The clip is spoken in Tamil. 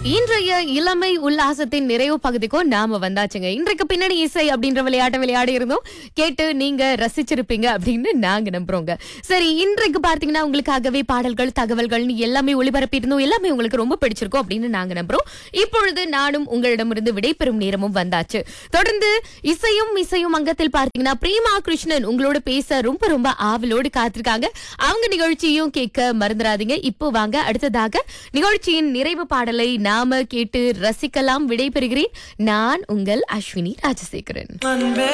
இன்றைய இளமை உல்லாசத்தின் நிறைவு பகுதிக்கும் நாம வந்தாச்சுங்க இன்றைக்கு பின்னணி இசை அப்படின்ற விளையாட்டை விளையாடி இருந்தோம் கேட்டு நீங்க ரசிச்சிருப்பீங்க அப்படின்னு நாங்க நம்புறோங்க சரி இன்றைக்கு பார்த்தீங்கன்னா உங்களுக்காகவே பாடல்கள் தகவல்கள்னு எல்லாமே ஒளிபரப்பி இருந்தோம் எல்லாமே உங்களுக்கு ரொம்ப பிடிச்சிருக்கும் அப்படின்னு நாங்க நம்புறோம் இப்பொழுது நானும் உங்களிடமிருந்து விடைபெறும் நேரமும் வந்தாச்சு தொடர்ந்து இசையும் இசையும் அங்கத்தில் பார்த்தீங்கன்னா பிரேமா கிருஷ்ணன் உங்களோட பேச ரொம்ப ரொம்ப ஆவலோடு காத்திருக்காங்க அவங்க நிகழ்ச்சியும் கேட்க மறந்துடாதீங்க இப்போ வாங்க அடுத்ததாக நிகழ்ச்சியின் நிறைவு பாடலை நாம கேட்டு ரசிக்கலாம் விடைபெறுகிறேன் நான் உங்கள் அஸ்வினி ராஜசேகரன் அன்பே